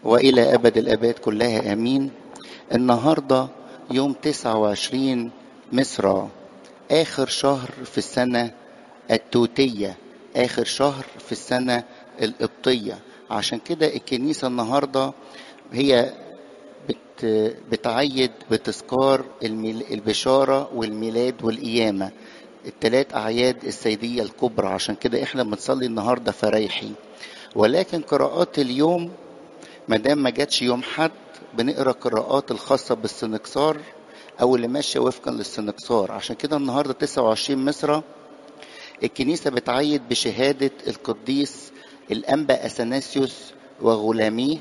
وإلى أبد الآباد كلها آمين النهاردة يوم 29 مصر آخر شهر في السنة التوتية آخر شهر في السنة القبطية عشان كده الكنيسة النهاردة هي بت بتعيد بتذكار الميل- البشارة والميلاد والقيامة الثلاث أعياد السيدية الكبرى عشان كده احنا بنصلي النهاردة فريحي ولكن قراءات اليوم ما دام ما جاتش يوم حد بنقرا قراءات الخاصة بالسنكسار أو اللي ماشية وفقا للسنكسار عشان كده النهاردة 29 مصرة الكنيسة بتعيد بشهادة القديس الأنبا أثناسيوس وغلاميه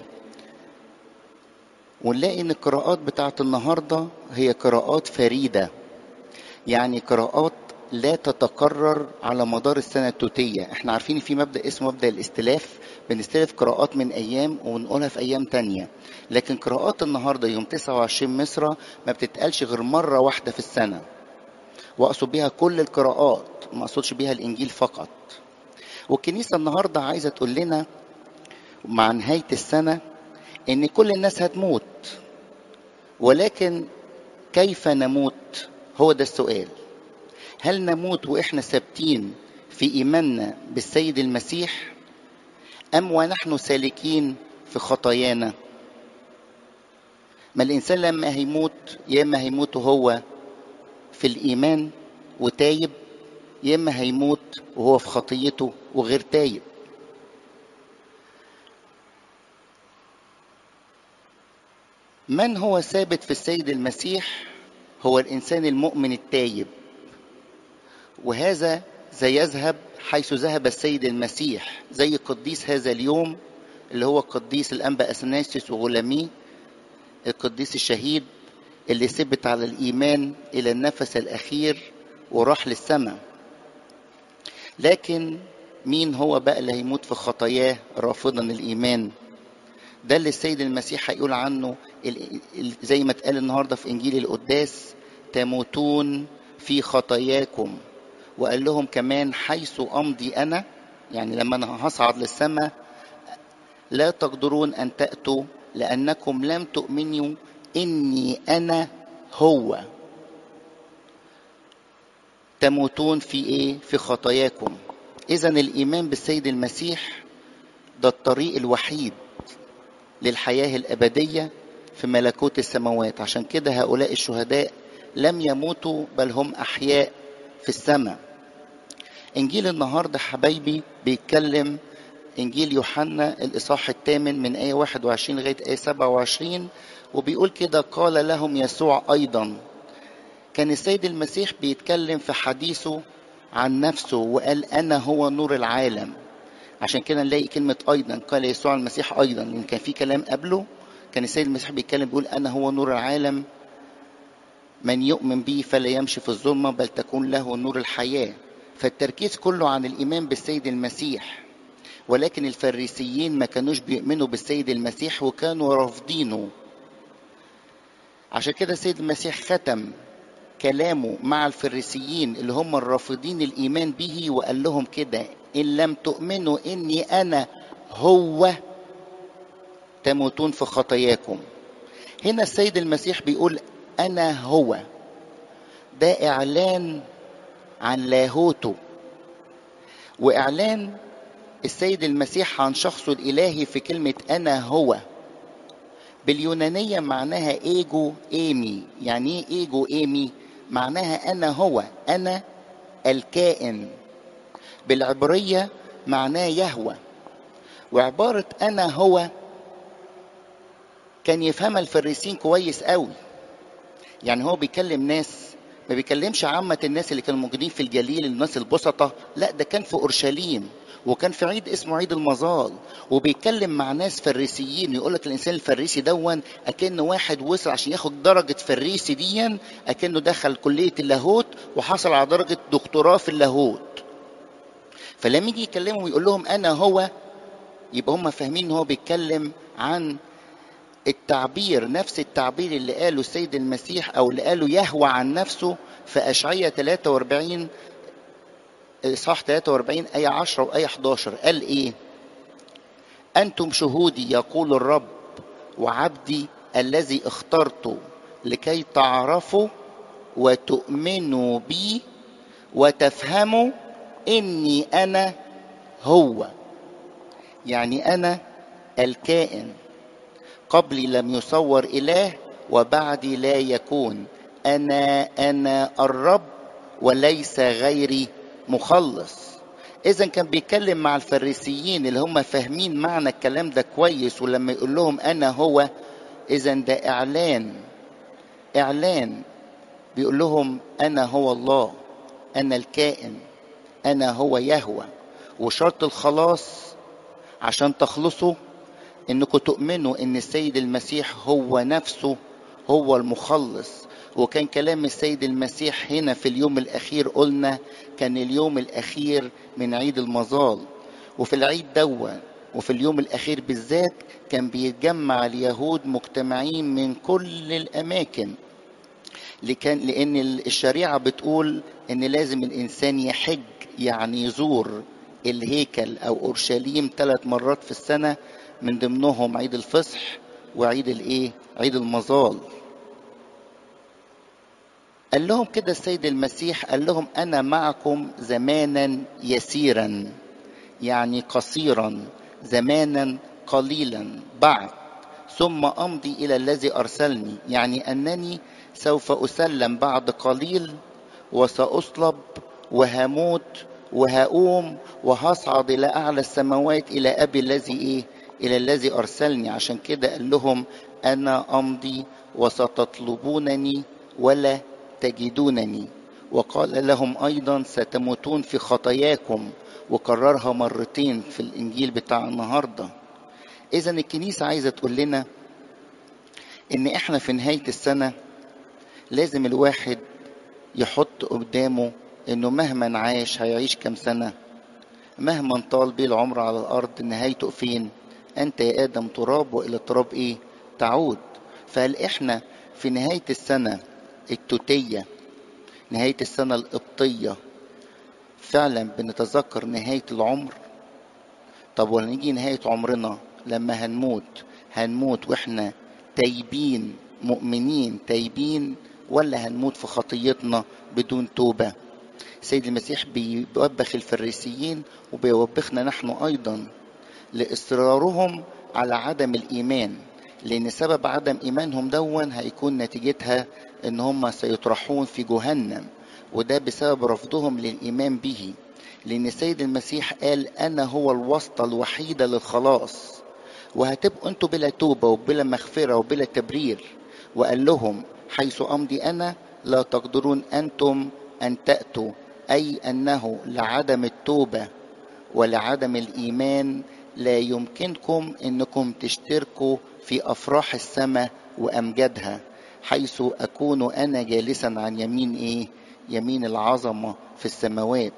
ونلاقي ان القراءات بتاعت النهارده هي قراءات فريده يعني قراءات لا تتكرر على مدار السنه التوتيه احنا عارفين في مبدا اسمه مبدا الاستلاف بنستلف قراءات من ايام ونقولها في ايام تانية لكن قراءات النهارده يوم 29 مصر ما بتتقالش غير مره واحده في السنه واقصد بيها كل القراءات ما اقصدش بيها الانجيل فقط والكنيسه النهارده عايزه تقول لنا مع نهايه السنه ان كل الناس هتموت ولكن كيف نموت هو ده السؤال هل نموت واحنا ثابتين في ايماننا بالسيد المسيح ام ونحن سالكين في خطايانا ما الانسان لما هيموت يا اما هيموت وهو في الايمان وتايب يا اما هيموت وهو في خطيته وغير تايب من هو ثابت في السيد المسيح هو الانسان المؤمن التايب وهذا سيذهب حيث ذهب السيد المسيح زي قديس هذا اليوم اللي هو قديس الانبا اثناسيوس وغلاميه القديس الشهيد اللي ثبت على الايمان الى النفس الاخير وراح للسماء لكن مين هو بقى اللي هيموت في خطاياه رافضا الايمان ده اللي السيد المسيح هيقول عنه ال- ال- زي ما اتقال النهارده في انجيل القداس تموتون في خطاياكم وقال لهم كمان حيث امضي انا يعني لما انا هصعد للسماء لا تقدرون ان تاتوا لانكم لم تؤمنوا اني انا هو تموتون في ايه في خطاياكم اذا الايمان بالسيد المسيح ده الطريق الوحيد للحياة الأبدية في ملكوت السماوات عشان كده هؤلاء الشهداء لم يموتوا بل هم أحياء في السماء إنجيل النهاردة حبايبي بيتكلم إنجيل يوحنا الإصحاح الثامن من آية 21 لغاية آية 27 وبيقول كده قال لهم يسوع أيضا كان السيد المسيح بيتكلم في حديثه عن نفسه وقال أنا هو نور العالم عشان كده نلاقي كلمة أيضا قال يسوع المسيح أيضا لأن كان في كلام قبله كان السيد المسيح بيتكلم بيقول أنا هو نور العالم من يؤمن بي فلا يمشي في الظلمة بل تكون له نور الحياة فالتركيز كله عن الإيمان بالسيد المسيح ولكن الفريسيين ما كانوش بيؤمنوا بالسيد المسيح وكانوا رافضينه عشان كده السيد المسيح ختم كلامه مع الفريسيين اللي هم الرافضين الإيمان به وقال لهم كده إن لم تؤمنوا إني أنا هو تموتون في خطاياكم هنا السيد المسيح بيقول أنا هو ده إعلان عن لاهوته وإعلان السيد المسيح عن شخصه الإلهي في كلمة أنا هو باليونانية معناها إيجو إيمي يعني إيه إيجو إيمي معناها أنا هو أنا الكائن بالعبرية معناه يهوى وعبارة أنا هو كان يفهمها الفريسين كويس قوي يعني هو بيكلم ناس ما بيكلمش عامة الناس اللي كانوا موجودين في الجليل الناس البسطة لا ده كان في أورشليم وكان في عيد اسمه عيد المظال وبيتكلم مع ناس فريسيين يقول لك الانسان الفريسي دون اكنه واحد وصل عشان ياخد درجه فريسي ديا اكنه دخل كليه اللاهوت وحصل على درجه دكتوراه في اللاهوت فلما يجي يكلمهم ويقول لهم انا هو يبقى هم فاهمين ان هو بيتكلم عن التعبير نفس التعبير اللي قاله السيد المسيح او اللي قاله يهوى عن نفسه في اشعياء 43 اصحاح 43 ايه 10 وايه 11 قال ايه انتم شهودي يقول الرب وعبدي الذي اخترته لكي تعرفوا وتؤمنوا بي وتفهموا اني انا هو يعني انا الكائن قبلي لم يصور اله وبعدي لا يكون انا انا الرب وليس غيري مخلص اذا كان بيتكلم مع الفريسيين اللي هم فاهمين معنى الكلام ده كويس ولما يقول لهم انا هو اذا ده اعلان اعلان بيقول لهم انا هو الله انا الكائن انا هو يهوى وشرط الخلاص عشان تخلصوا انكم تؤمنوا ان السيد المسيح هو نفسه هو المخلص وكان كلام السيد المسيح هنا في اليوم الاخير قلنا كان اليوم الاخير من عيد المظال وفي العيد دوا وفي اليوم الاخير بالذات كان بيتجمع اليهود مجتمعين من كل الاماكن لكان لان الشريعه بتقول ان لازم الانسان يحج يعني يزور الهيكل او اورشليم ثلاث مرات في السنه من ضمنهم عيد الفصح وعيد الايه عيد المظال قال لهم كده السيد المسيح قال لهم انا معكم زمانا يسيرا يعني قصيرا زمانا قليلا بعد ثم امضي الى الذي ارسلني يعني انني سوف اسلم بعد قليل وساصلب وهموت وهقوم وهصعد الى اعلى السماوات الى ابي الذي ايه الى الذي ارسلني عشان كده قال لهم انا امضي وستطلبونني ولا تجدونني وقال لهم ايضا ستموتون في خطاياكم وكررها مرتين في الانجيل بتاع النهارده اذا الكنيسه عايزه تقول لنا ان احنا في نهايه السنه لازم الواحد يحط قدامه انه مهما عاش هيعيش كم سنه مهما طال بيه العمر على الارض نهايته فين انت يا ادم تراب والى التراب ايه تعود فهل احنا في نهايه السنه التوتيه نهايه السنه القبطيه فعلا بنتذكر نهايه العمر طب ونيجي نهايه عمرنا لما هنموت هنموت واحنا تايبين مؤمنين تايبين ولا هنموت في خطيتنا بدون توبه سيد المسيح بيوبخ الفريسيين وبيوبخنا نحن ايضا لاصرارهم على عدم الايمان لان سبب عدم ايمانهم دون هيكون نتيجتها ان هم سيطرحون في جهنم وده بسبب رفضهم للايمان به لان السيد المسيح قال انا هو الواسطه الوحيده للخلاص وهتبقوا انتوا بلا توبه وبلا مغفره وبلا تبرير وقال لهم حيث امضي انا لا تقدرون انتم ان تاتوا اي انه لعدم التوبه ولعدم الايمان لا يمكنكم انكم تشتركوا في افراح السماء وامجادها حيث اكون انا جالسا عن يمين ايه يمين العظمه في السماوات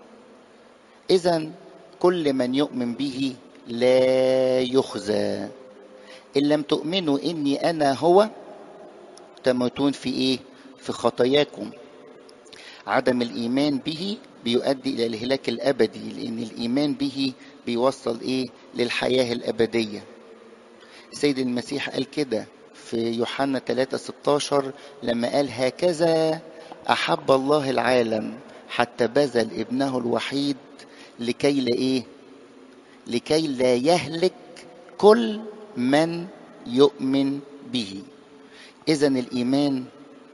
اذا كل من يؤمن به لا يخزى ان لم تؤمنوا اني انا هو تموتون في ايه في خطاياكم عدم الايمان به بيؤدي الى الهلاك الابدي لان الايمان به بيوصل ايه للحياه الابديه السيد المسيح قال كده في يوحنا 3 16 لما قال هكذا احب الله العالم حتى بذل ابنه الوحيد لكي لا ايه لكي لا يهلك كل من يؤمن به اذا الايمان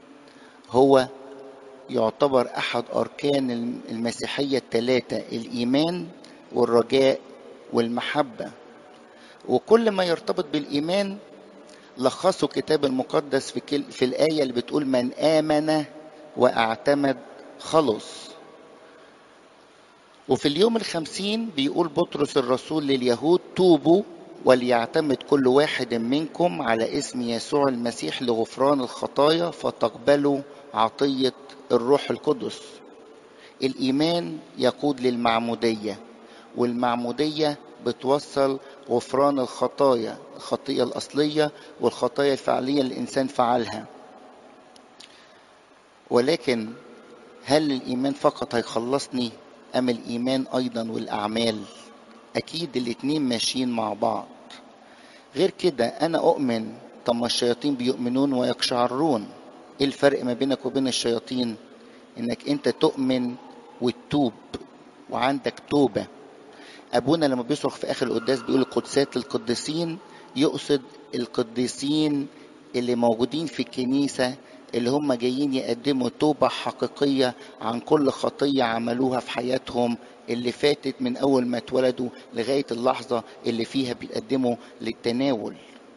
هو يعتبر احد اركان المسيحيه الثلاثه الايمان والرجاء والمحبه وكل ما يرتبط بالايمان لخصه الكتاب المقدس في, كل في الايه اللي بتقول من امن واعتمد خلص وفي اليوم الخمسين بيقول بطرس الرسول لليهود توبوا وليعتمد كل واحد منكم على اسم يسوع المسيح لغفران الخطايا فتقبلوا عطيه الروح القدس الايمان يقود للمعموديه والمعموديه بتوصل غفران الخطايا الخطيه الاصليه والخطايا الفعليه اللي الانسان فعلها ولكن هل الايمان فقط هيخلصني ام الايمان ايضا والاعمال اكيد الاتنين ماشيين مع بعض غير كده انا اؤمن طب ما الشياطين بيؤمنون ويقشعرون ايه الفرق ما بينك وبين الشياطين انك انت تؤمن وتتوب وعندك توبه ابونا لما بيصرخ في اخر القداس بيقول القدسات القديسين يقصد القديسين اللي موجودين في الكنيسه اللي هم جايين يقدموا توبه حقيقيه عن كل خطيه عملوها في حياتهم اللي فاتت من اول ما اتولدوا لغايه اللحظه اللي فيها بيقدموا للتناول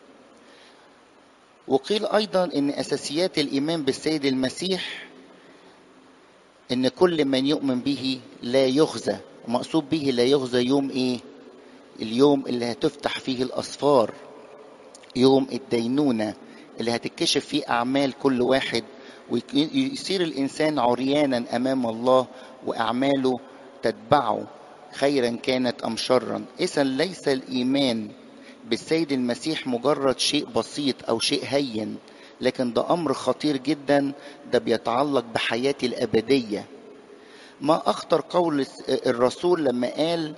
وقيل ايضا ان اساسيات الايمان بالسيد المسيح ان كل من يؤمن به لا يخزى ومقصود به لا يخزى يوم ايه اليوم اللي هتفتح فيه الاسفار يوم الدينونه اللي هتكشف فيه اعمال كل واحد ويصير الانسان عريانا امام الله واعماله تتبعه خيرا كانت ام شرا اذا ليس الايمان بالسيد المسيح مجرد شيء بسيط او شيء هين لكن ده امر خطير جدا ده بيتعلق بحياتي الابديه ما اخطر قول الرسول لما قال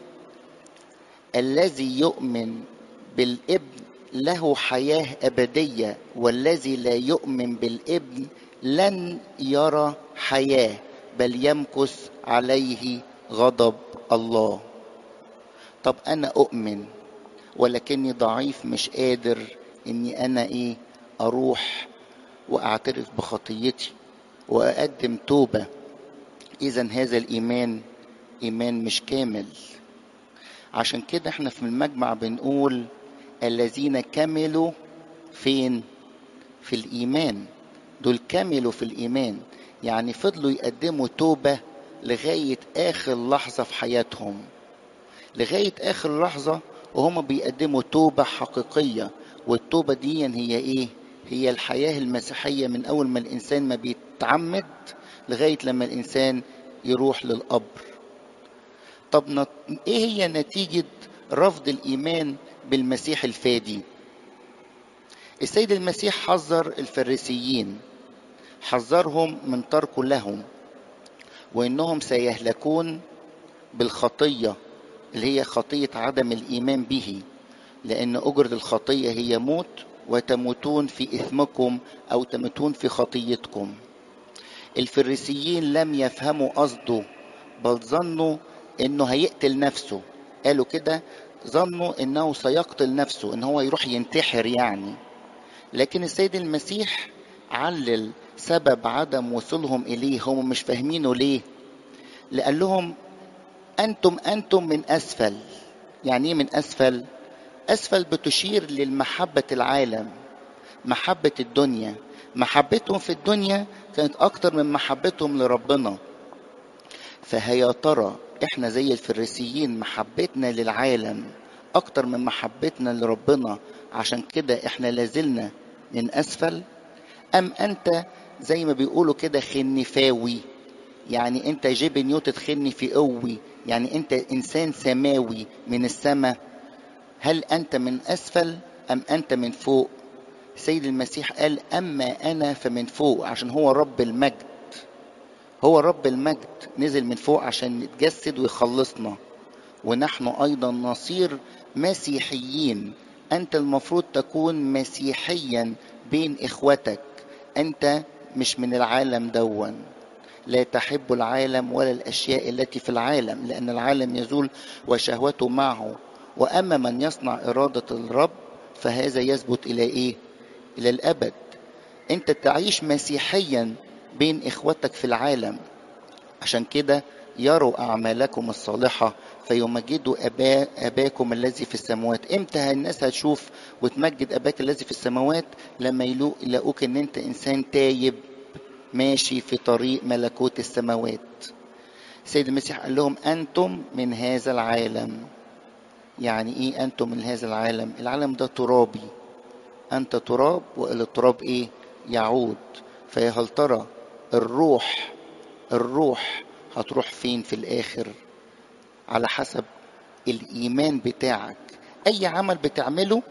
الذي يؤمن بالابن له حياه ابديه والذي لا يؤمن بالابن لن يرى حياه بل يمكث عليه غضب الله طب انا اؤمن ولكني ضعيف مش قادر اني انا ايه اروح واعترف بخطيتي واقدم توبه اذا هذا الايمان ايمان مش كامل عشان كده احنا في المجمع بنقول الذين كملوا فين في الايمان دول كملوا في الايمان يعني فضلوا يقدموا توبه لغايه اخر لحظه في حياتهم لغايه اخر لحظه وهم بيقدموا توبه حقيقيه والتوبه دي هي ايه هي الحياه المسيحيه من اول ما الانسان ما بيتعمد لغايه لما الانسان يروح للقبر طب نت... ايه هي نتيجه رفض الايمان بالمسيح الفادي السيد المسيح حذر الفريسيين حذرهم من تركه لهم وانهم سيهلكون بالخطيه اللي هي خطيه عدم الايمان به لان اجره الخطيه هي موت وتموتون في اثمكم او تموتون في خطيتكم الفريسيين لم يفهموا قصده بل ظنوا انه هيقتل نفسه قالوا كده ظنوا انه سيقتل نفسه ان هو يروح ينتحر يعني لكن السيد المسيح علل سبب عدم وصولهم اليه هم مش فاهمينه ليه لقال لهم انتم انتم من اسفل يعني ايه من اسفل اسفل بتشير للمحبه العالم محبه الدنيا محبتهم في الدنيا كانت اكتر من محبتهم لربنا فهيا ترى احنا زي الفريسيين محبتنا للعالم اكتر من محبتنا لربنا عشان كده احنا لازلنا من اسفل ام انت زي ما بيقولوا كده خنفاوي يعني انت جبن يوت تخني في قوي يعني انت انسان سماوي من السماء هل انت من اسفل ام انت من فوق سيد المسيح قال اما انا فمن فوق عشان هو رب المجد هو رب المجد نزل من فوق عشان يتجسد ويخلصنا ونحن ايضا نصير مسيحيين انت المفروض تكون مسيحيا بين اخوتك انت مش من العالم دون لا تحب العالم ولا الاشياء التي في العالم لان العالم يزول وشهوته معه واما من يصنع اراده الرب فهذا يثبت الى ايه الى الابد انت تعيش مسيحيا بين اخوتك في العالم عشان كده يروا اعمالكم الصالحه فيمجدوا أبا أباكم الذي في السماوات إمتى الناس هتشوف وتمجد أباك الذي في السماوات لما يلاقوك إن أنت إنسان تايب ماشي في طريق ملكوت السماوات سيد المسيح قال لهم أنتم من هذا العالم يعني إيه أنتم من هذا العالم العالم ده ترابي أنت تراب وإلى التراب إيه يعود فهل ترى الروح الروح هتروح فين في الآخر على حسب الإيمان بتاعك أي عمل بتعمله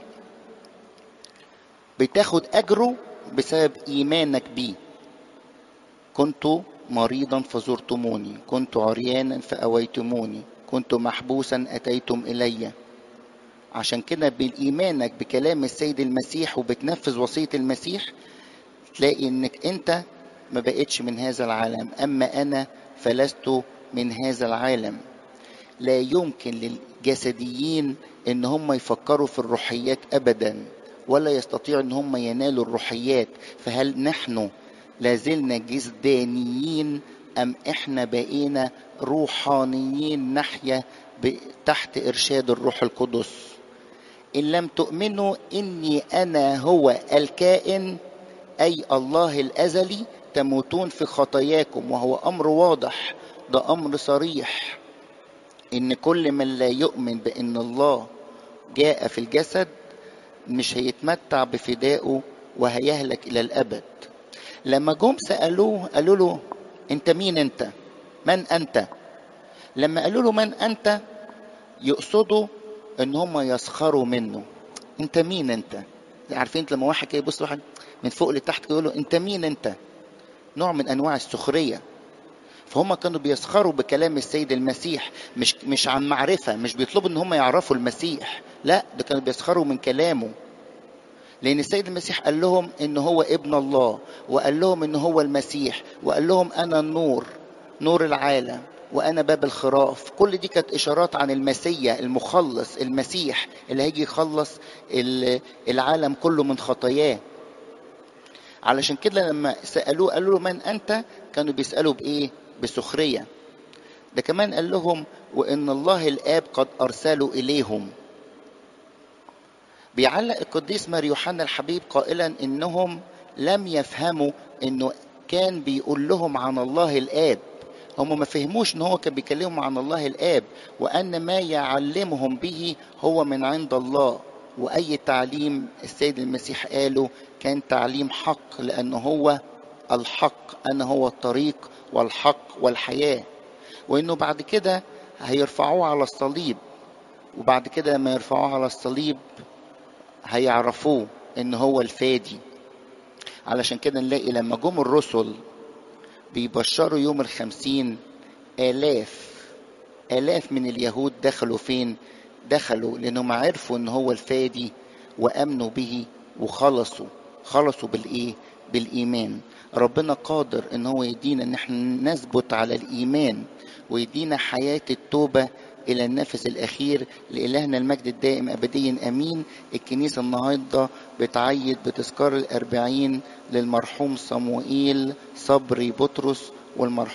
بتاخد أجره بسبب إيمانك بيه كنت مريضا فزرتموني كنت عريانا فأويتموني كنت محبوسا أتيتم إلي عشان كده بإيمانك بكلام السيد المسيح وبتنفذ وصية المسيح تلاقي انك انت ما بقتش من هذا العالم اما انا فلست من هذا العالم لا يمكن للجسديين ان هم يفكروا في الروحيات ابدا ولا يستطيعوا ان هم ينالوا الروحيات فهل نحن لازلنا جسدانيين ام احنا بقينا روحانيين نحيا تحت ارشاد الروح القدس ان لم تؤمنوا اني انا هو الكائن اي الله الازلي تموتون في خطاياكم وهو امر واضح ده امر صريح ان كل من لا يؤمن بان الله جاء في الجسد مش هيتمتع بفدائه وهيهلك الى الابد لما جم سالوه قالوا له انت مين انت من انت لما قالوا له من انت يقصدوا ان هم يسخروا منه انت مين انت عارفين لما واحد كده يبص واحد من فوق لتحت يقول له انت مين انت نوع من انواع السخريه فهم كانوا بيسخروا بكلام السيد المسيح مش مش عن معرفه مش بيطلبوا ان هم يعرفوا المسيح لا ده كانوا بيسخروا من كلامه لان السيد المسيح قال لهم ان هو ابن الله وقال لهم ان هو المسيح وقال لهم انا النور نور العالم وانا باب الخراف كل دي كانت اشارات عن المسيا المخلص المسيح اللي هيجي يخلص العالم كله من خطاياه علشان كده لما سالوه قالوا له من انت كانوا بيسالوا بايه بسخريه ده كمان قال لهم وان الله الاب قد ارسله اليهم بيعلق القديس مار يوحنا الحبيب قائلا انهم لم يفهموا انه كان بيقول لهم عن الله الاب هم ما فهموش ان هو كان بيكلمهم عن الله الاب وان ما يعلمهم به هو من عند الله واي تعليم السيد المسيح قاله كان تعليم حق لانه هو الحق انا هو الطريق والحق والحياه وانه بعد كده هيرفعوه على الصليب وبعد كده لما يرفعوه على الصليب هيعرفوه ان هو الفادي علشان كده نلاقي لما جم الرسل بيبشروا يوم الخمسين آلاف آلاف من اليهود دخلوا فين دخلوا لأنهم عرفوا إن هو الفادي وأمنوا به وخلصوا خلصوا بالإيه بالإيمان ربنا قادر إن هو يدينا إن احنا نثبت على الإيمان ويدينا حياة التوبة إلى النفس الأخير لإلهنا المجد الدائم أبديا أمين الكنيسة النهاردة بتعيد بتذكار الأربعين للمرحوم صموئيل صبري بطرس والمرحوم